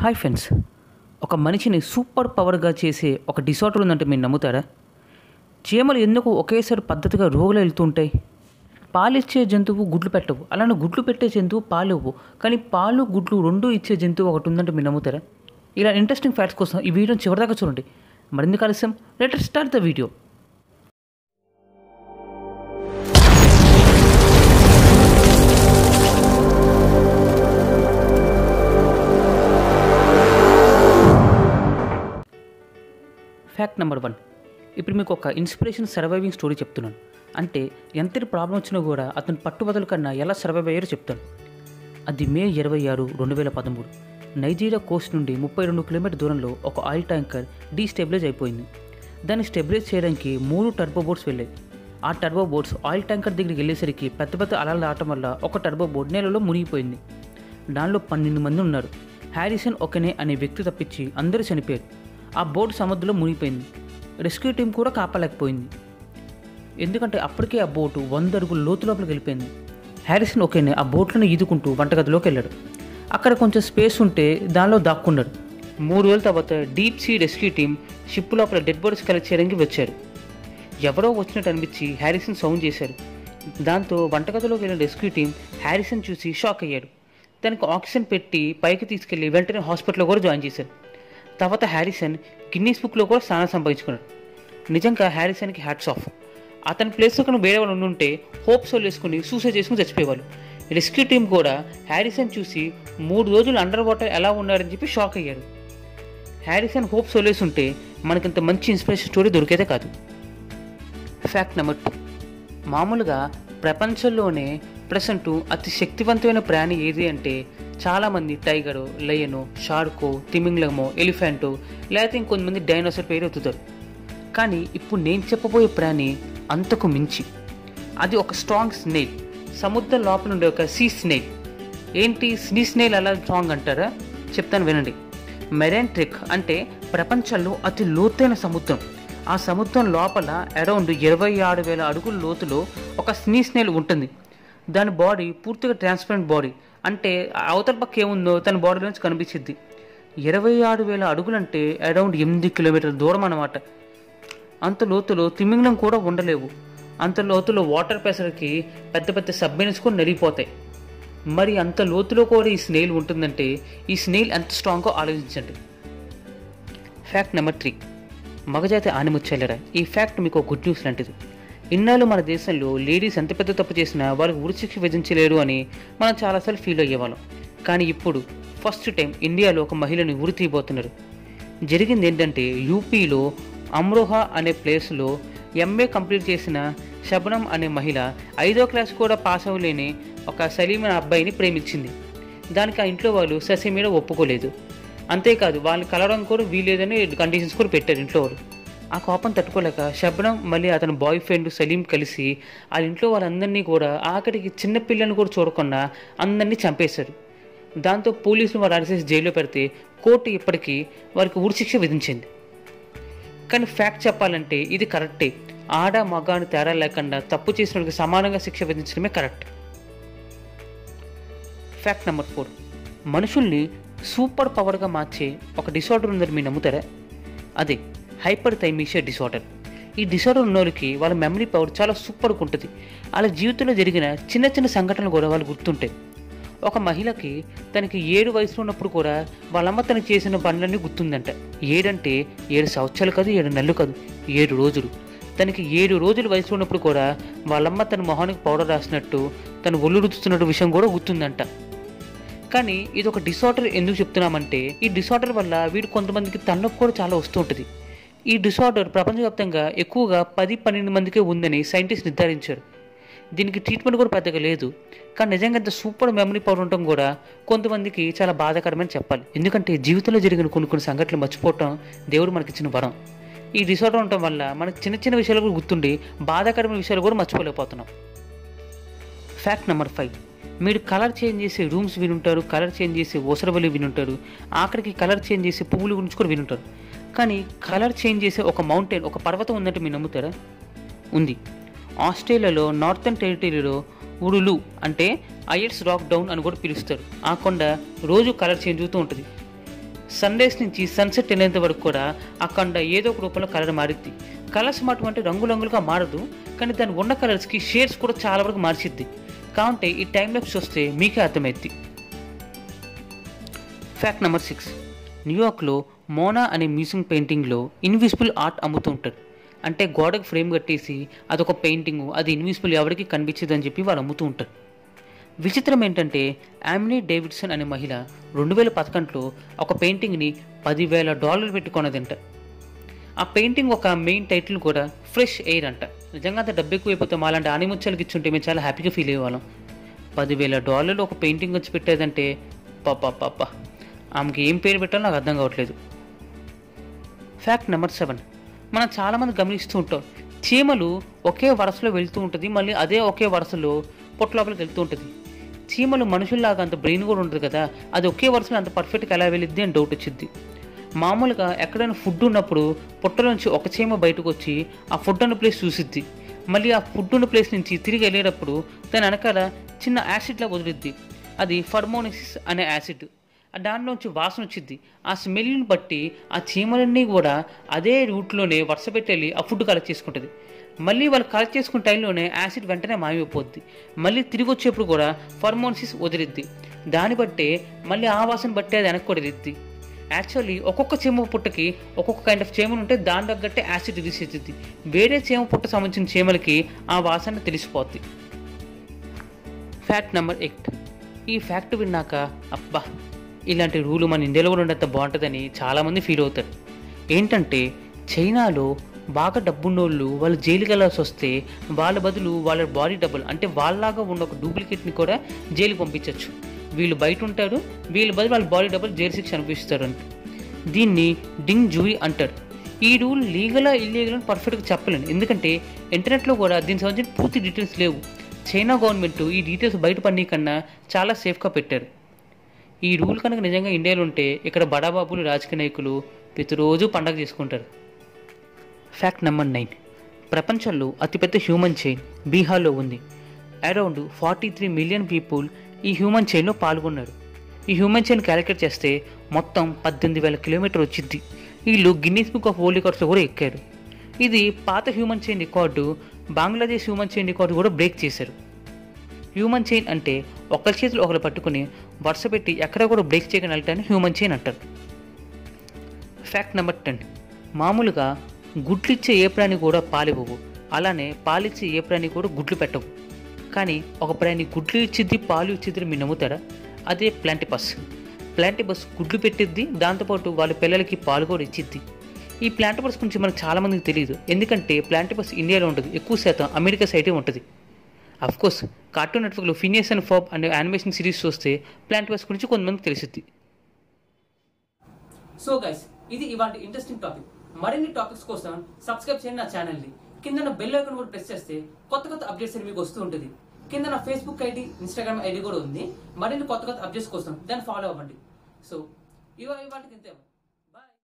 hi friends ఒక మనిషిని super పవర్గా చేసే ఒక డిసార్డర్ ఉందంటే మీరు నమ్ముతారా చీమలు ఎందుకు ఒకేసారి పద్ధతిగా రోగులు వెళ్తుంటాయి పాలిచ్చే జంతువు గుడ్లు పెట్టవు అలానే గుడ్లు పెట్టే జంతువు పాలు ఇవ్వు కానీ పాలు గుడ్లు రెండు ఇచ్చే జంతువు ఒకటి ఉందంటే మీరు నమ్ముతారా ఇలా ఇంట్రెస్టింగ్ ఫ్యాక్ట్స్ కోసం ఈ వీడియోని చివరిదాకా చూడండి మరింత ఆలస్యం let's start the video fact number one ఇప్పుడు మీకు ఒక ఇన్స్పిరేషన్ సర్వైవింగ్ స్టోరీ చెప్తున్నాను అంటే ఎంతటి ప్రాబ్లం వచ్చినా కూడా అతను పట్టుబదల కన్నా ఎలా సర్వైవ్ అయ్యారో చెప్తాను అది మే ఇరవై ఆరు రెండు వేల పదమూడు నైజీరియా కోస్ట్ నుండి ముప్పై రెండు కిలోమీటర్ దూరంలో ఒక ఆయిల్ ట్యాంకర్ డీస్టెబిలైజ్ అయిపోయింది దాన్ని స్టెబిలైజ్ చేయడానికి మూడు టర్బో బోట్స్ వెళ్ళాయి ఆ టర్బో బోట్స్ ఆయిల్ ట్యాంకర్ దగ్గరికి వెళ్ళేసరికి పెద్ద పెద్ద అలలు దాటం వల్ల ఒక టర్బో బోట్ నేలలో మునిగిపోయింది దానిలో పన్నెండు మంది ఉన్నారు హ్యారిసన్ ఒకనే అనే వ్యక్తి తప్పించి అందరూ చనిపోయారు ఆ బోట్ సముద్రంలో మునిగిపోయింది రెస్క్యూ టీం కూడా కాపాలేకపోయింది ఎందుకంటే అప్పటికే ఆ బోటు వంద అడుగుల లోతు లోపలికి వెళ్ళిపోయింది హ్యారిసన్ ఒకేనే ఆ బోట్లను ఈదుకుంటూ వంటగదిలోకి వెళ్ళాడు అక్కడ కొంచెం స్పేస్ ఉంటే దానిలో దాక్కున్నాడు మూడు రోజుల తర్వాత deep sea rescue team ship లోపల డెడ్ బాడీస్ కలెక్ట్ చేయడానికి వచ్చారు ఎవరో వచ్చినట్టు అనిపించి హ్యారిసన్ సౌండ్ చేశారు దాంతో వంటగదిలోకి వెళ్ళిన రెస్క్యూ టీం హ్యారిసన్ చూసి షాక్ అయ్యాడు దానికి ఆక్సిజన్ పెట్టి పైకి తీసుకెళ్లి వెంటనే హాస్పిటల్లో కూడా జాయిన్ చేశారు తర్వాత హ్యారిసన్ గిన్నీస్ బుక్లో కూడా స్థానం సంపాదించుకున్నాడు నిజంగా హ్యారిసన్కి హ్యాట్స్ ఆఫ్ అతని ప్లేస్లో కనుక వేరే వాళ్ళు ఉంటే హోప్ సోల్ వేసుకుని సూసైడ్ చేసుకుని చచ్చిపోయేవాళ్ళు రెస్క్యూ టీం కూడా హ్యారిసన్ చూసి మూడు రోజులు అండర్ వాటర్ ఎలా ఉన్నారని చెప్పి షాక్ అయ్యారు హ్యారిసన్ హోప్ సోలేసి ఉంటే మనకింత మంచి ఇన్స్పిరేషన్ స్టోరీ దొరికేదే కాదు ఫ్యాక్ట్ నెంబర్ టూ మామూలుగా ప్రపంచంలోనే ప్రజెంట్ అతి శక్తివంతమైన ప్రాణి ఏది అంటే చాలామంది టైగరు లయను షార్కో తిమింగ్లమో ఎలిఫెంటో లేకపోతే ఇంకొంతమంది డైనోసార్ పేరు ఎత్తుతారు కానీ ఇప్పుడు నేను చెప్పబోయే ప్రాణి అంతకు మించి అది ఒక స్ట్రాంగ్ స్నేల్ సముద్రం లోపల ఉండే ఒక సీ స్నేల్ ఏంటి సీ స్నేల్ అలా స్ట్రాంగ్ అంటారా చెప్తాను వినండి మెరైన్ ట్రిక్ అంటే ప్రపంచంలో అతి లోతైన సముద్రం ఆ సముద్రం లోపల అరౌండ్ ఇరవై ఆరు వేల అడుగుల లోతులో ఒక స్నీ స్నేల్ ఉంటుంది దాని బాడీ పూర్తిగా ట్రాన్స్పరెంట్ బాడీ అంటే అవతల పక్క ఏముందో తన బాడీలోంచి కనిపించింది ఇరవై ఆరు వేల అడుగులంటే అరౌండ్ ఎనిమిది కిలోమీటర్ల దూరం అన్నమాట అంత లోతులో తిమింగలం కూడా ఉండలేవు అంత లోతులో వాటర్ ప్రెషర్కి పెద్ద పెద్ద సబ్మెరీన్స్ కూడా నలిగిపోతాయి మరి అంత లోతులో కూడా ఈ స్నేల్ ఉంటుందంటే ఈ స్నేల్ ఎంత స్ట్రాంగో ఆలోచించండి ఫ్యాక్ట్ నెంబర్ త్రీ మగజాతి ఆనిముచ్చాలరా ఈ ఫ్యాక్ట్ మీకు ఒక గుడ్ న్యూస్ లాంటిది ఇన్నాళ్ళు మన దేశంలో లేడీస్ ఎంత పెద్ద తప్పు చేసినా వారికి ఉరిశిక్ష విధించలేరు అని మనం చాలాసార్లు ఫీల్ అయ్యేవాళ్ళం కానీ ఇప్పుడు ఫస్ట్ టైం ఇండియాలో ఒక మహిళని ఉరి తీయబోతున్నారు జరిగింది ఏంటంటే యూపీలో అమ్రోహా అనే ప్లేస్లో ఎంఏ కంప్లీట్ చేసిన శబనం అనే మహిళ ఐదో క్లాస్ కూడా పాస్ అవ్వలేని ఒక సలీం అనే అబ్బాయిని ప్రేమించింది దానికి ఆ ఇంట్లో వాళ్ళు ససి మీద ఒప్పుకోలేదు అంతేకాదు వాళ్ళని కలవడం కూడా వీలేదని కండిషన్స్ కూడా పెట్టారు ఇంట్లో వాళ్ళు ఆ కోపం తట్టుకోలేక శబనం మళ్ళీ అతని బాయ్ ఫ్రెండ్ సలీం కలిసి వాళ్ళ ఇంట్లో వాళ్ళందరినీ కూడా ఆఖరికి చిన్న పిల్లని కూడా చూడకుండా అందరినీ చంపేశారు దాంతో పోలీసులు వారు అరెస్ట్ జైల్లో పెడితే కోర్టు ఇప్పటికీ వారికి ఉరిశిక్ష విధించింది కానీ ఫ్యాక్ట్ చెప్పాలంటే ఇది కరెక్టే ఆడ మగ అని తేడా లేకుండా తప్పు చేసిన వాడికి సమానంగా శిక్ష విధించడమే కరెక్ట్ ఫ్యాక్ట్ నెంబర్ ఫోర్ మనుషుల్ని సూపర్ పవర్గా మార్చే ఒక డిసార్డర్ ఉందని మీరు నమ్ముతారా అదే హైపర్ థైమీషియా డిసార్డర్ ఈ డిసార్డర్ ఉన్న వాళ్ళకి వాళ్ళ మెమరీ పవర్ చాలా సూపర్గా ఉంటుంది వాళ్ళ జీవితంలో జరిగిన చిన్న చిన్న సంఘటనలు కూడా వాళ్ళు గుర్తుంటాయి ఒక మహిళకి తనకి ఏడు వయసులో ఉన్నప్పుడు కూడా వాళ్ళమ్మ తనకి చేసిన పనులన్నీ గుర్తుందంట ఏడంటే ఏడు సంవత్సరాలు కాదు ఏడు నెలలు కాదు ఏడు రోజులు తనకి ఏడు రోజుల వయసులో ఉన్నప్పుడు కూడా వాళ్ళమ్మ తన మొహానికి పౌడర్ రాసినట్టు తను ఒళ్ళు రుద్దుతున్నట్టు విషయం కూడా గుర్తుందంట కానీ ఇది ఒక డిసార్డర్ ఎందుకు చెప్తున్నామంటే ఈ డిసార్డర్ వల్ల వీడు కొంతమందికి తలనొప్పి కూడా చాలా వస్తూ ఉంటుంది ఈ డిసార్డర్ ప్రపంచవ్యాప్తంగా ఎక్కువగా పది పన్నెండు మందికే ఉందని సైంటిస్ట్ నిర్ధారించారు దీనికి ట్రీట్మెంట్ కూడా పెద్దగా లేదు కానీ నిజంగా ఇంత సూపర్ మెమరీ పవర్ ఉండటం కూడా కొంతమందికి చాలా బాధాకరమని చెప్పాలి ఎందుకంటే జీవితంలో జరిగిన కొన్ని కొన్ని సంఘటనలు మర్చిపోవటం దేవుడు మనకిచ్చిన వరం ఈ డిసార్డర్ ఉండటం వల్ల మనకి చిన్న చిన్న విషయాలు కూడా గుర్తుండి బాధాకరమైన విషయాలు కూడా మర్చిపోలేకపోతున్నాం ఫ్యాక్ట్ నెంబర్ ఫైవ్ మీరు కలర్ చేంజ్ చేసే రూమ్స్ వినుంటారు కలర్ చేంజ్ చేసే ఓసరవల్లి వినుంటారు ఆఖరికి కలర్ చేంజ్ చేసే పువ్వుల గురించి కూడా వినుంటారు కానీ కలర్ చేంజ్ చేసే ఒక మౌంటైన్ ఒక పర్వతం ఉందంటే మీరు నమ్ముతారా ఉంది ఆస్ట్రేలియాలో నార్థన్ టెరిటరీలో ఉడులు అంటే ఐఎట్స్ రాక్ డౌన్ అని కూడా పిలుస్తారు ఆ కొండ రోజు కలర్ చేంజ్ అవుతూ ఉంటుంది సన్ రైజ్ నుంచి సన్సెట్ వెళ్ళేంత వరకు కూడా ఆ కొండ ఏదో ఒక రూపంలో కలర్ మారిద్ది కలర్స్ అటువంటి రంగురంగులుగా మారదు కానీ దాని ఉన్న కలర్స్కి షేడ్స్ కూడా చాలా వరకు మార్చిద్ది కావుంటే ఈ టైం లెప్స్ వస్తే మీకే అర్థమైద్ది ఫ్యాక్ట్ నెంబర్ సిక్స్ న్యూయార్క్లో మోనా అనే మ్యూజియం పెయింటింగ్లో ఇన్విజిబుల్ ఆర్ట్ అమ్ముతూ ఉంటారు అంటే గోడకు ఫ్రేమ్ కట్టేసి అదొక పెయింటింగ్ అది ఇన్విజిబుల్ ఎవరికి కనిపించదు అని చెప్పి వాళ్ళు అమ్ముతూ ఉంటారు విచిత్రం ఏంటంటే యామినీ డేవిడ్సన్ అనే మహిళ రెండు వేల పదకొండులో ఒక పెయింటింగ్ని పదివేల డాలర్లు పెట్టుకున్నదంట ఆ పెయింటింగ్ ఒక మెయిన్ టైటిల్ కూడా ఫ్రెష్ ఎయిర్ అంట నిజంగా అంత డబ్బు ఎక్కువైపోతే మాలాంటి ఆనిముత్యాలకి ఇచ్చుంటే మేము చాలా హ్యాపీగా ఫీల్ అయ్యేవాళ్ళం పదివేల డాలర్లు ఒక పెయింటింగ్ వచ్చి పెట్టేదంటే పాప పాప ఆమెకి ఏం పేరు పెట్టాలో నాకు అర్థం కావట్లేదు ఫ్యాక్ట్ నెంబర్ సెవెన్ మనం చాలామంది గమనిస్తూ ఉంటాం చీమలు ఒకే వరుసలో వెళ్తూ ఉంటుంది మళ్ళీ అదే ఒకే వరుసలో పొట్ట లోపలికి వెళ్తూ ఉంటుంది చీమలు మనుషుల్లాగా అంత బ్రెయిన్ కూడా ఉంటుంది కదా అది ఒకే వరుసలో అంత పర్ఫెక్ట్గా ఎలా వెళ్ళిద్ది అని డౌట్ వచ్చింది మామూలుగా ఎక్కడైనా ఫుడ్ ఉన్నప్పుడు పొట్టలోంచి ఒక చీమ బయటకు వచ్చి ఆ ఫుడ్ ఉన్న ప్లేస్ చూసిద్ది మళ్ళీ ఆ ఫుడ్ ఉన్న ప్లేస్ నుంచి తిరిగి వెళ్ళేటప్పుడు దాని వెనకాల చిన్న యాసిడ్లా వదిలిద్ది అది ఫర్మోనిసిస్ అనే యాసిడ్ ఆ దానిలోంచి వాసన వచ్చింది ఆ స్మెల్ని బట్టి ఆ చీమలన్నీ కూడా అదే రూట్లోనే వరుస పెట్టెళ్ళి ఆ ఫుడ్ కలెక్ట్ చేసుకుంటుంది మళ్ళీ వాళ్ళు కలెక్ట్ చేసుకున్న టైంలోనే యాసిడ్ వెంటనే మాయమైపోద్ది మళ్ళీ తిరిగి వచ్చేప్పుడు కూడా ఫర్మోన్సిస్ వదిలిద్ది దాన్ని బట్టే మళ్ళీ ఆ వాసన బట్టి అది వెనక్కి వదిలిద్ది యాక్చువల్లీ ఒక్కొక్క చీమ పుట్టకి ఒక్కొక్క కైండ్ ఆఫ్ చీమలు ఉంటే దాని తగ్గట్టే యాసిడ్ రిలీజ్ అవుతుంది వేరే చీమ పుట్ట సంబంధించిన చీమలకి ఆ వాసన తెలిసిపోద్ది ఫ్యాక్ట్ నెంబర్ ఎయిట్ ఈ ఫ్యాక్ట్ విన్నాక అబ్బా ఇలాంటి రూలు మన ఇండియాలో కూడా ఉండేంత బాగుంటుందని చాలామంది ఫీల్ అవుతారు ఏంటంటే చైనాలో బాగా డబ్బున్నోళ్ళు వాళ్ళు జైలుకి వెళ్ళాల్సి వస్తే వాళ్ళ బదులు వాళ్ళ బాడీ డబ్బులు అంటే వాళ్ళలాగా ఉన్న ఒక డూప్లికేట్ని కూడా జైలుకి పంపించవచ్చు వీళ్ళు బయట ఉంటారు వీళ్ళ బదులు వాళ్ళ బాడీ డబ్బులు జైలు శిక్ష అనిపిస్తారు అంట దీన్ని డింగ్ జూయి అంటారు ఈ రూల్ లీగలా ఇల్లీగల్ అని పర్ఫెక్ట్గా చెప్పలేను ఎందుకంటే ఇంటర్నెట్లో కూడా దీనికి సంబంధించిన పూర్తి డీటెయిల్స్ లేవు చైనా గవర్నమెంట్ ఈ డీటెయిల్స్ బయట పని కన్నా చాలా సేఫ్గా పెట్టారు ఈ రూల్ కనుక నిజంగా ఇండియాలో ఉంటే ఇక్కడ బడాబాబులు రాజకీయ నాయకులు ప్రతిరోజు పండగ చేసుకుంటారు ఫ్యాక్ట్ నెంబర్ నైన్ ప్రపంచంలో అతిపెద్ద హ్యూమన్ చైన్ బీహార్లో ఉంది around forty three million people ఈ హ్యూమన్ చైన్లో పాల్గొన్నారు ఈ హ్యూమన్ చైన్ క్యాలిక్యులేట్ చేస్తే మొత్తం పద్దెనిమిది వేల కిలోమీటర్ వచ్చింది వీళ్ళు గిన్నీస్ బుక్ ఆఫ్ వరల్డ్ రికార్డ్స్లో కూడా ఎక్కారు ఇది పాత human chain record Bangladesh human chain record కూడా బ్రేక్ చేశారు హ్యూమన్ చైన్ అంటే ఒకరి చేతులు ఒకరు పట్టుకుని వరుస పెట్టి ఎక్కడ కూడా బ్రేక్ చేయకుండా వెళ్ళటాన్ని హ్యూమన్ చైన్ అంటారు ఫ్యాక్ట్ నెంబర్ టెన్ మామూలుగా గుడ్లు ఇచ్చే ఏ ప్రాణి కూడా పాలివ్వవు అలానే పాలిచ్చే ఏ ప్రాణి కూడా గుడ్లు పెట్టవు కానీ ఒక ప్రాణి గుడ్లు ఇచ్చిద్ది పాలు ఇచ్చిద్ది మీరు నమ్ముతారా అదే ప్లాంటిపస్ ప్లాంటిపస్ గుడ్లు పెట్టిద్ది దాంతోపాటు వాళ్ళ పిల్లలకి పాలు కూడా ఇచ్చిద్ది ఈ ప్లాంటిపస్ గురించి మనకు చాలామందికి తెలియదు ఎందుకంటే ప్లాంటిపస్ ఇండియాలో ఉంటుంది ఎక్కువ శాతం అమెరికా సైడే ఉంటుంది అఫ్ కోర్స్ కార్టూన్ నెట్వర్క్లో ఫినియస్ అండ్ ఫాబ్ అనే యానిమేషన్ సిరీస్ చూస్తే ప్లాంటిపస్ గురించి కొంతమందికి తెలిసిద్ది సో గైస్ ఇది ఇవాళ ఇంట్రెస్టింగ్ టాపిక్ మరిన్ని టాపిక్స్ కోసం సబ్స్క్రైబ్ చేయండి నా ఛానల్ ని కింద బెల్ ఐకాన్ కూడా ప్రెస్ చేస్తే కొత్త కొత్త అప్డేట్స్ అనేవి మీకు వస్తూ ఉంటుంది కింద నా ఫేస్బుక్ ఐడి ఇన్స్టాగ్రామ్ ఐడి కూడా ఉంది మరిన్ని కొత్త కొత్త అప్డేట్స్ కోసం దాన్ని ఫాలో అవ్వండి సో ఇవాళ ఇవాళకి ఇంతే